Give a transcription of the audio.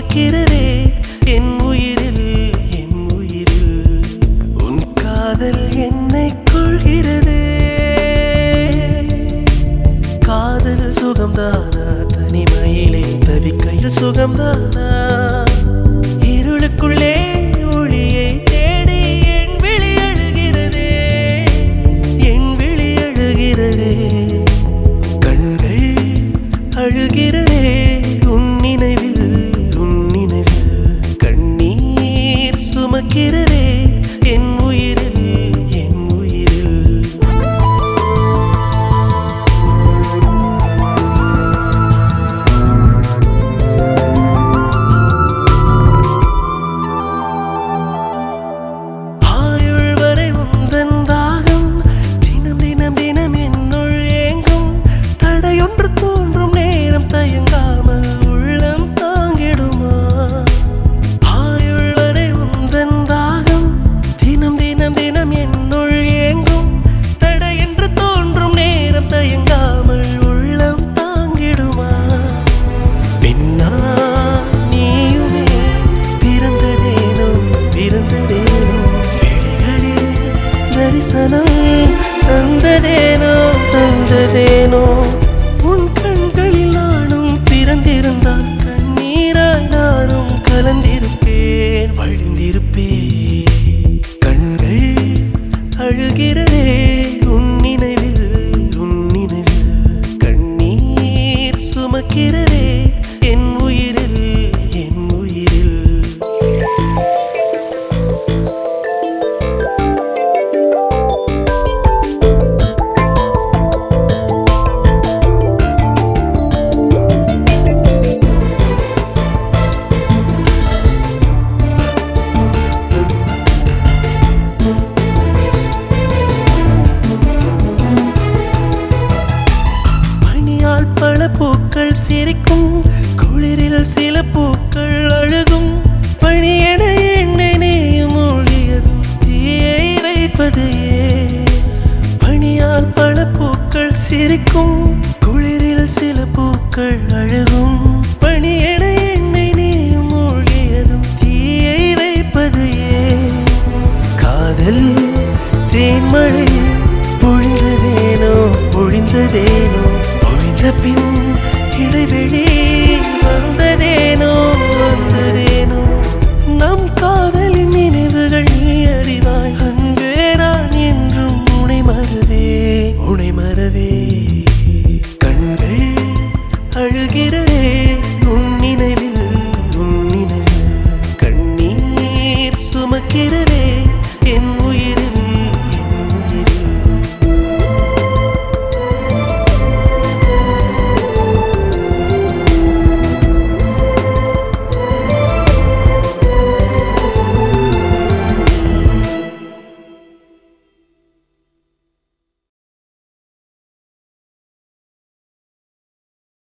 சுமக்கிறதே என் உயிரில் என் உயிரில் உன் காதல் என்னை கொள்கிறதே காதல் சுகம்தானா தனிமையிலே தவிக்கையில் சுகம்தானா இருளுக்குள்ளே ஒளியை தேடி என் விழி அழுகிறதே என் விழி அழுகிறதே கண்கள் அழுகிறதே உன் நினைவில் உன் நினைவில் கண்ணீர் சுமக்கிறதே என் உயிரில் என் உயிரில் ஆயுள் வரை உந்தன் தாகம் தினம் தினம் தினம் என்னுள் ஏங்கும் தடையொன்று தோன்றும் நேரம் தயங்காமல் உள்ளம் தாங்கிடுமா ஆயுள் வரை உந்தன் தாகம் தினம் தினம் தினம் என்னுள் ஏங்கும் தடையென்று தோன்றும் நேரம் தயங்காமல் உள்ளம் தாங்கிடுமா பின்னா நீயுமே பிறந்ததேனோ பிறந்ததேனோ விழிகளில் தரிசனம் தந்ததேனோ தந்ததேனோ உன் கண்களில் நானும் பிறந்திருந்தால் கண்ணீராய் நானும் கலந்திருப்பேன் வழிந்திருப்பேன் கண்கள் அழுகிறதே உன் நினைவில் உன் நினைவில் கண்ணீர் சுமக்கிறதே என் உயிரில் என் உயிரில் பனியால் பல பூக்கள் சிரிக்கும் குளிரில் சில பூக்கள் அழுகும் பணியென எண்ணெய் நீயும் மூழ்கியதும் தீயை வைப்பது ஏன்? பனியால் பல பூக்கள் சிரிக்கும் குளிரில் சில பூக்கள் அழுகும்